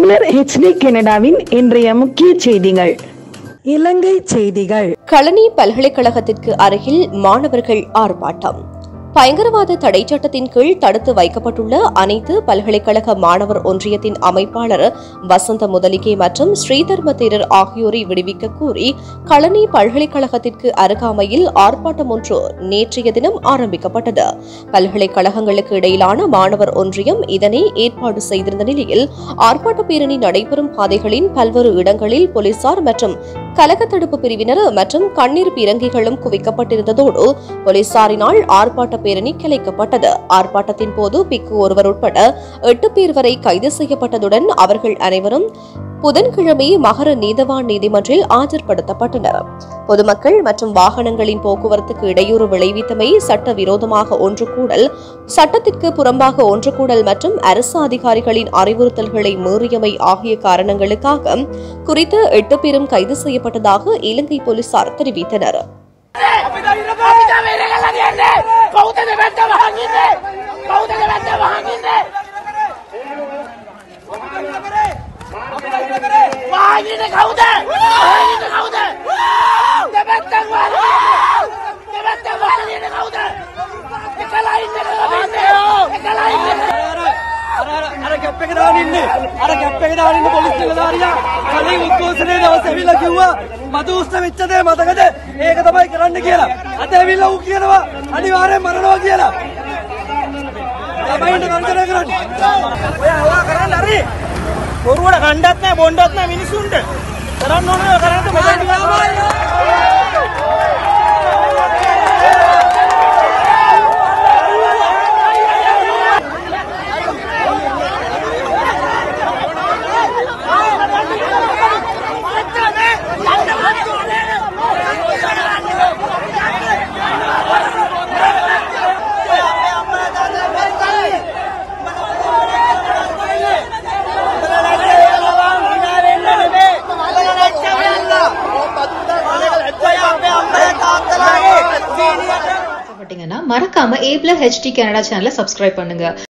தமிழர் ஹெச்டி கனடாவின் இன்றைய முக்கிய செய்திகள் இலங்கை செய்திகள் களனி பல்கலைக்கழகத்திற்கு அருகில் மாணவர்கள் ஆர்ப்பாட்டம் பயங்கரவாத தடை சட்டத்தின் கீழ் தடுத்து வைக்கப்பட்டுள்ள அனைத்து பல்கலைக்கழக மாணவர் ஒன்றியத்தின் அமைப்பாளர் வசந்த முதலிகே மற்றும் ஸ்ரீதர்ம தேரர் ஆகியோரை விடுவிக்க கோரி களனி பல்கலைக்கழகத்திற்கு அருகாமையில் ஆர்ப்பாட்டம் ஒன்று நேற்றைய தினம் ஆரம்பிக்கப்பட்டது பல்கலைக்கழகங்களுக்கு இடையிலான மாணவர் ஒன்றியம் இதனை ஏற்பாடு செய்திருந்த நிலையில் ஆர்ப்பாட்ட பேரணி நடைபெறும் பாதைகளின் பல்வேறு இடங்களில் போலீசார் மற்றும் கலக தடுப்பு பிரிவினர் மற்றும் கண்ணீர் பீரங்கிகளும் குவிக்கப்பட்டிருந்ததோடு போலீசாரினால் ஆர்ப்பாட்ட பேரணி கிளைக்கப்பட்டது ஆர்ப்பாட்டத்தின் போது பிக்கு ஒருவர் உட்பட எட்டு பேர் வரை கைது செய்யப்பட்டதுடன் அவர்கள் அனைவரும் புதன்கிழமை மகர நீதவான் நீதிமன்றில் ஆஜர்படுத்தப்பட்டனர் பொதுமக்கள் மற்றும் வாகனங்களின் போக்குவரத்துக்கு இடையூறு விளைவித்தமை சட்டவிரோதமாக ஒன்று கூடல் சட்டத்திற்கு புறம்பாக ஒன்று கூடல் மற்றும் அரசு அதிகாரிகளின் அறிவுறுத்தல்களை மீறியமை ஆகிய காரணங்களுக்காக குறித்த எட்டு பேரும் கைது செய்யப்பட்டதாக இலங்கை போலீசார் தெரிவித்தனர் අපිට ඉරගලා තියන්නේ කවුදද වැත්ත වහගින්නේ කවුදද වැත්ත වහගින්නේ වහගින්නේ කවුද වහගින්නේ කවුද දෙපැත්තක් වහගින්නේ දෙපැත්තක් වහගින්නේ කවුද එකලා ඉන්නේ එකලා ඉන්නේ අර අර කැප් එක දාගෙන ඉන්නේ අර කැප් එක දාගෙන ඉන්න පොලිස් නිලධාරියා කලින් උද්ඝෝෂණයේ දවස් ඇවිල්ලා කිව්වා මතු උස්ස වෙච්ච දේ මතකද ඒක තමයි කරන්න කියලා අද ඇවිල්ලා ඌ කියනවා අනිවාර්යෙන් මරනවා කියලා ළමයින්ට කන්දර කරන්නේ ඔය හවා කරන්න හරි බොරුවට කණ්ඩත් නැහැ බොණ්ඩත් නැහැ මිනිසුන්ට කරන්න ඕනේ කරන්න මෙතන ஆசைப்பட்டீங்கன்னா மறக்காம ஏப்ல ஹெச்டி கனடா சேனலை சப்ஸ்கிரைப் பண்ணுங்க